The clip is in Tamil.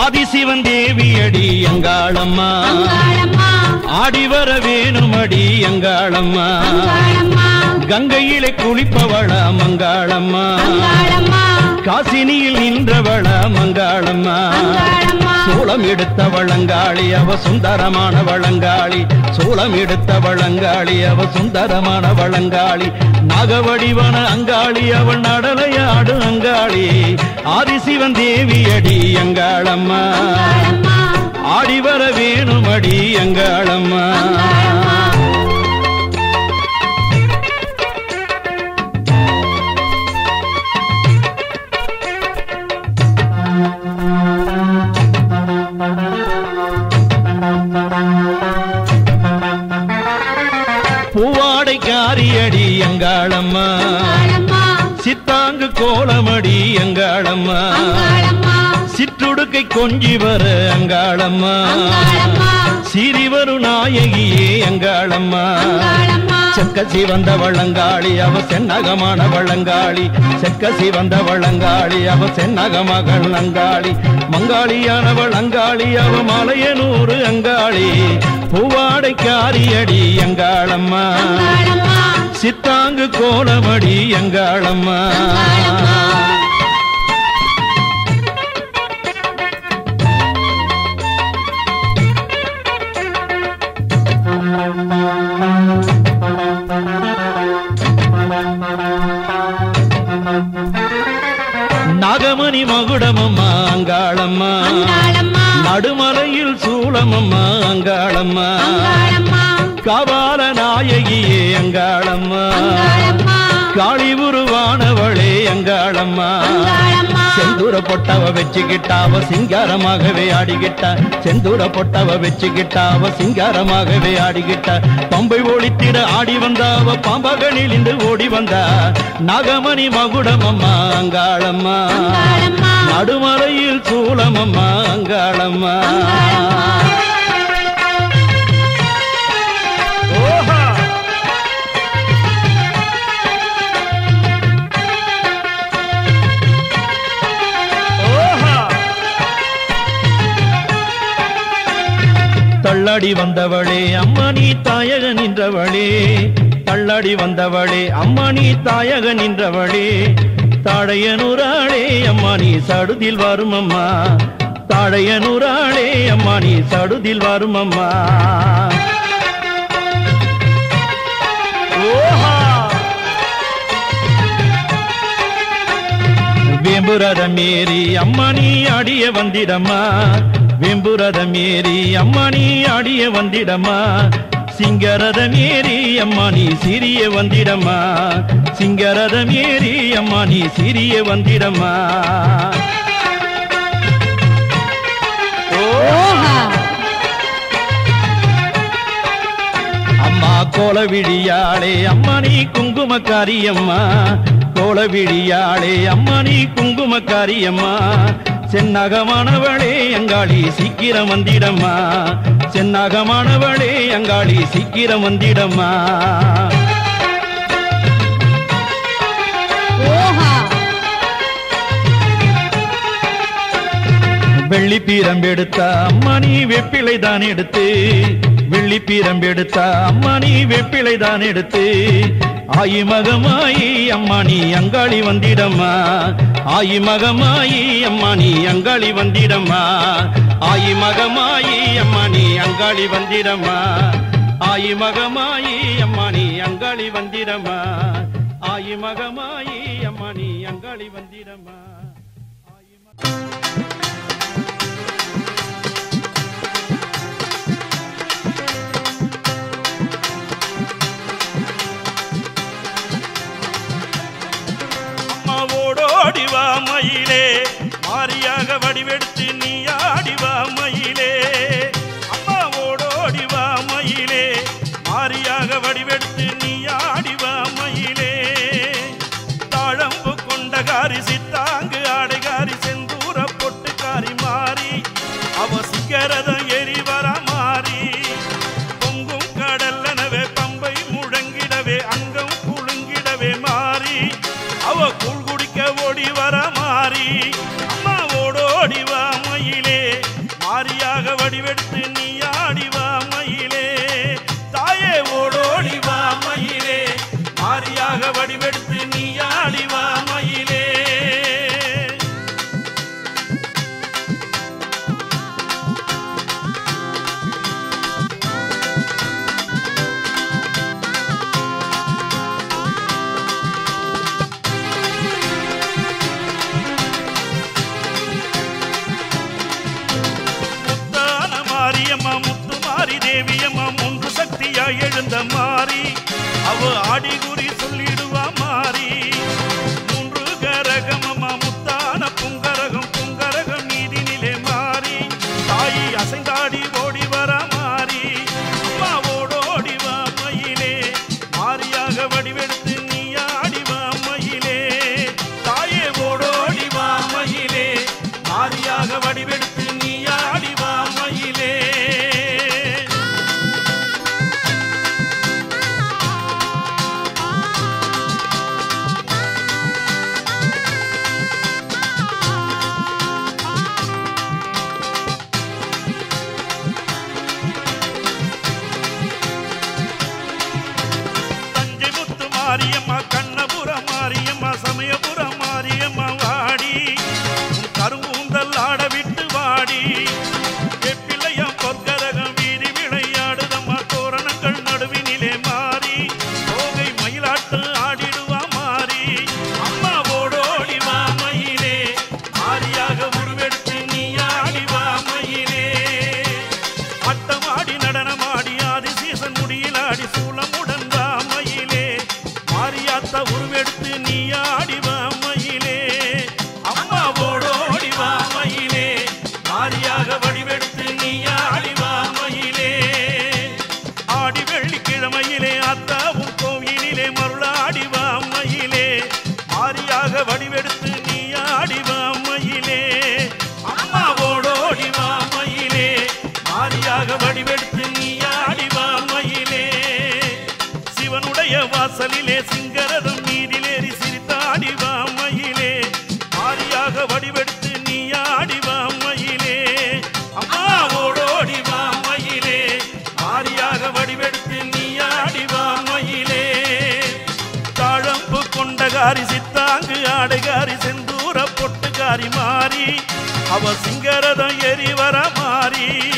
ஆதிசிவன் தேவியடி அங்காளம்மா அங்காளம்மா ஆடி வர வேணுமடி அங்காளம்மா அங்காளம்மா கங்கையிலே குளிப்பவளா மங்காளம்மா அங்காளம்மா காசினியில் நின்றவளா மங்காளம்மா அங்காளம்மா சூளம் எடுத்த வளங்காளி அவ சுந்தரமான வளங்காளி சூளம் எடுத்த வளங்காளி அவ சுந்தரமான வளங்காளி நாகவடிவன அங்காளி அவள் நடலையாடு அங்காளி ஆதிசிவன் தேவியடி அங்காளம்மா அங்காளம்மா ஆடி வர வேணுமடி அங்காளம்மா அங்காளம்மா பூவாடை காரியடி அங்காளம்மா அங்காளம்மா சித்தாங்கு கோலமடி அங்காளம்மா அங்காளம்மா சிற்றுடுக்கை கொஞ்சி வர அங்காளம்மா அங்காளம்மா சீறி வரும் நாயகியே அங்காளம்மா அங்காளம்மா செக்கசி வந்த வள்ளங்காளி அவ சென்னகமான வள்ளங்காளி செக்கசி வந்த வள்ளங்காளி அவ சென்னகமகள் அங்காளி மங்காளியான வள்ளங்காளி அவ மலையனூறு அங்காளி பூவாடைக்காரியடி அங்காளம்மா அங்காளம்மா சித்தாங்கு கோலமடி அங்காளம்மா அங்காளம்மா நாகமணி மகுடமம்மா அங்காளம்மா அங்காளம்மா நடுமலையில் சூளமம்மா அங்காளம்மா அங்காளம்மா காவால நாயகியே அங்காளம்மா அங்காளம்மா காளி உருவானவளே அங்காளம்மா அங்காளம்மா செந்தூர பொட்டவ வச்சுக்கிட்டாவ சிங்காரமாகவே ஆடிக்கிட்டா செந்தூர பொட்டவ வச்சுக்கிட்டாவ சிங்காரமாகவே ஆடிக்கிட்டா பம்பை ஒளித்திட ஆடி வந்தாவ பாம்பகனில் இருந்து ஓடி வந்தா நாகமணி மகுடமம்மா அங்காளம்மா அங்காளம்மா நடுமலையில் சூளமம்மா அங்காளம்மா ஓஹா ஓஹா தள்ளாடி வந்தவளே அம்மா நீ தாயக நின்றவளே தள்ளாடி வந்தவளே அம்மா நீ தாயக நின்றவளே தாழையனூராளே அம்மா நீ சடுதில் வரும் அம்மா தாழையனூராளே அம்மா நீ சடுதில் வரும் அம்மா ஓஹா வேம்புரதம் ஏறி அம்மா நீ அடிய வந்திடம்மா வேம்புரதம் ஏறி அம்மா நீ அடிய வந்திடம்மா சிங்கரதம் ஏறி அம்மா நீ சிறிய வந்திடம்மா சிங்கரதம் ஏறி அம்மா நீ சிறிய வந்திடம்மா ஓஹா அம்மா கோலவிழியாளே அம்மா நீ குங்குமக்காரியம்மா கோலவிழியாளே அம்மா நீ குங்குமக்காரியம்மா சென்னகமானவளே அங்காளி சீக்கிரம் வந்திடம்மா சென்னகமானவளே அங்காளி சீக்கிரம் வந்திடம்மா ஓஹா வெள்ளி பீரம்பெடுத்த அம்மா நீ வெப்பிலை தான் எடுத்து வெள்ளி பீரம்பெடுத்த அம்மா நீ வெப்பிலை தான் எடுத்து ஆயி மகமாயி அம்மா நீ அங்காளி வந்திடம்மா ஆயி மகமாயி அம்மா நீ அங்காளி வந்திடம்மா ஆயி மகமாயி அம்மா நீ அங்காளி வந்திடம்மா ஆயி மகமாயி அம்மா நீ அங்காளி வந்திடம்மா ஆயி மகமாயி அம்மா நீ அங்காளி வந்திடம்மா ஆயி மக- அம்மாவோடோடி வா மயிலே மாரியாக வடிவெடுத்து நீ ஆடி வா மயிலே அம்மாவோடோடி வா மயிலே மாரியாக வடிவெடுத்து நீ ஆடி வா மயிலே தாழம்பு கொண்டகாரி சித்தாங்கு ஆடைகாரி செந்தூர பொட்டுக்காரி மாறி அவ சிகரதம் எரி வர மாறி பொங்கும் கடல்லனவே பம்பை முழங்கிடவே அங்கம் குலுங்கிடவே மாறி அவ கூழ் குடிக்க ஓடி வர மாறி அம்மா ஓடோடி வா மயிலே வடிவெடுத்து நீ ஆடி வா மயிலே தாயே ஓடோடி வா மயிலே மாரியாக வடிவெடுத்து நீ ஆடி வா மயிலே முத்தான மாரியம்மா முத்து மாரி தேவியம்மா மூன்று சக்தியா எழுந்த மாறி அவ ஆடிகுறி சொல்லிடுவா மாறி மூன்று கரகமம்மா முத்தான புங்கரகம் புங்கரகம் நீதினிலே மாறி தாயி அசைந்தாடி ஓடி வர மாறி அம்மா ஓடோடி வா மயிலே மாரியாக வடிவெடுத்து நீ ஆடி வா மயிலே தாயே ஓடோடி வா மயிலே மாரியாக வடிவெடுத்து நீ ஆடி வா மயிலே தஞ்சை முத்து மாரியம்மா கண்ணபுரம் மாரியம்மா சமயபுரம் மாரியம்மா வாடி உன் கரும்பூந்தல் ஆட விட்டு வாடி வெப்பிலையம் பொற்கரகம் வீதி விளையாடுதம்மா தோரணங்கள் நடுவினிலே மாறி தோகை மயிலாட்டு ஆடிடுவா மாறி அம்மா ஓடோடி வா மயிலே மாரியாக உருவெடுத்து நீ ஆடி வா மயிலே ஆட்டமாடி நடனமாடி ஆதி சீசன் முடியிலாடி சூளமுடன் வா மயிலே மாரியாத்த உருவெடுத்து நீ ஆடி வா மயிலே அம்மா ஓடோடி வா மயிலே மாரியாக வடிவெடுத்து நீ ஆடி வா மயிலே ஆடி வெள்ளிக்கிழமையிலே அத்தாவும் கோவிலிலே மருளாடி வா மயிலே மாரியாக வடிவெடுத்து நீ ஆடி வா மயிலே அம்மா ஓடோடி வா மயிலே மாரியாக வடிவெடுத்து நீ ஆடி வா மயிலே சிவனுடைய வாசலிலே சிங்கரதம் நீரிலேறி சிரித்தாடி வா மயிலே மாரியாக வடிவெடுத்து நீ ஆடி வா மயிலே அம்மா ஓடோடி வா மயிலே மாரியாக வடிவெடுத்து நீ ஆடி வா மயிலே தாழம்பு கொண்டகாரி சித்தாங்கு ஆடைகாரி செந்தூர பொட்டுக்காரி மாறி அவ சிங்கரதம் எரி வர மாறி